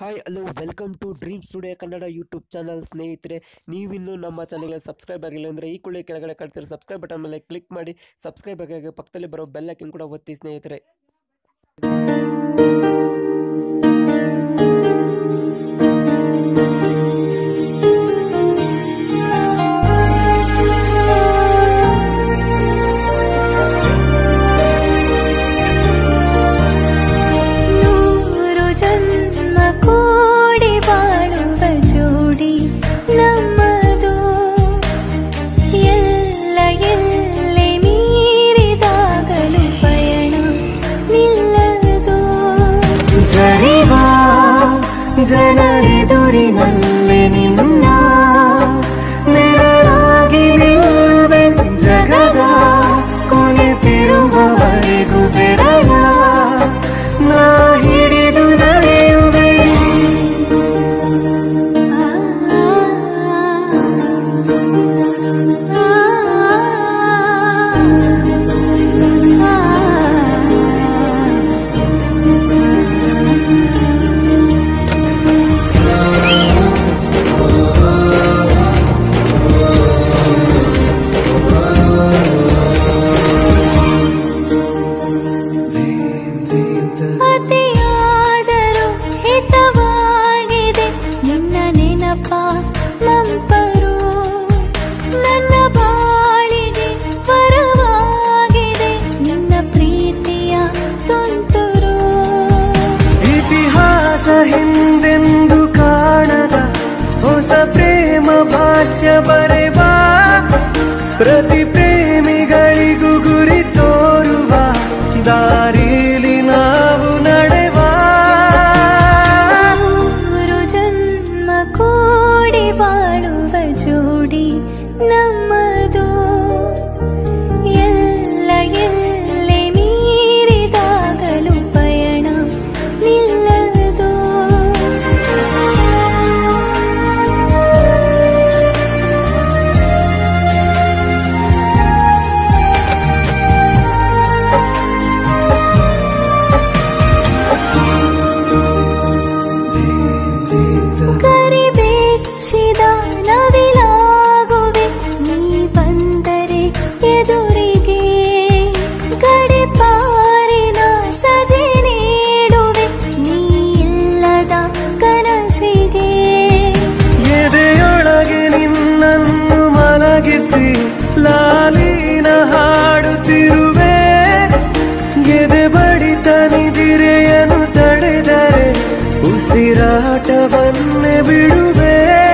hi hello welcome to dream studio Kannada YouTube channel ಸ್ನೇಹಿತರೆ ನೀವಿನ್ನೂ ನಮ್ಮ ಚಾನಲ್ಗೆ ಸಬ್ಸ್ಕ್ರೈಬ್ ಆಗಿಲ್ಲ ಅಂದರೆ ಈ ಕೂಡಲೇ ಕೆಳಗಡೆ ಕಾಡ್ತಿರೋ ಸಬ್ಸ್ಕ್ರೈಬ್ ಬಟನ್ ಮೇಲೆ ಕ್ಲಿಕ್ ಮಾಡಿ ಸಬ್ಸ್ಕ್ರೈಬ್ ಆಗಿ ಪಕ್ಕದಲ್ಲಿ ಬರೋ ಬೆಲ್ ಐಕನ್ ಕೂಡ ಒತ್ತಿ ಸ್ನೇಹಿತರೆ ನೂರು ಜನ್ಮ ಕೂಡಿ ಬಾಳುವ ಜೋಡಿ ನಮ್ಮದು ಎಲ್ಲ ಎಲ್ಲೆ ಮೀರಿದಾಗಲೂ ಪಯಣ ನಿಲ್ಲದು ಜರಿವಾ ಜನರೆದುರಿನಲ್ಲಿ ನಿನ್ನ ನೆರಳಾಗಿ ನಿಲ್ಲುವೆ ಜಗದ ಕೊನೆತಿರುವವರೆಗೂ ಬೆರಳ ನಾ ಹಿಡಿದು ನಡೆಯುವೆ ಅತಿಯಾದರೂ ಹಿತವಾಗಿದೆ ನಿನ್ನ ನೆನಪ ಮಂಪರು ನನ್ನ ಬಾಳಿಗೆ ವರವಾಗಿದೆ ನಿನ್ನ ಪ್ರೀತಿಯ ತುಂತುರು ಇತಿಹಾಸ ಹಿಂದೆಂದು ಕಾಣದ ಹೊಸ ಪ್ರೇಮ ಭಾಷ್ಯ ಬರೆವಾ ಪ್ರತಿ ಪ್ರೇಮಿಗಳಿಗೂ ಗುರಿ ತೋರುವ ದಾರಿಲಿ ನಾವು ನಡೆವಾ ಮೂರು ಜನ್ಮ ಕೂಡಿ ಬಾಳುವ ಜೋಡಿ ನಮ್ಮದು ಎಲ್ಲ ಎಲ್ಲೆ ಮೀರಿದಾಗಲೂ ಪಯಣ ನಿಲ್ಲದು ಕರಿಬೆಚ್ಚಿದ ನವಿಲಾಗುವೆ ನೀ ಬಂದರೆ ಎದುರಿಗೆ ಗಡಿಪಾರಿನ ಸಜೆ ನೀಡುವೆ ನೀ ಇಲ್ಲದ ಕನಸಿಗೆ ಎದೆಯೊಳಗೆ ನಿನ್ನನ್ನು ಮಲಗಿಸಿ ಲಾಲಿನ ಹಾಡುತ್ತಿರುವೆ ಎದೆ ಬಡಿತ ನಿದಿರೆಯನ್ನು ತಡೆದರೆ ಉಸಿರಾಟವನ್ನೇ ಬಿಡುವೆ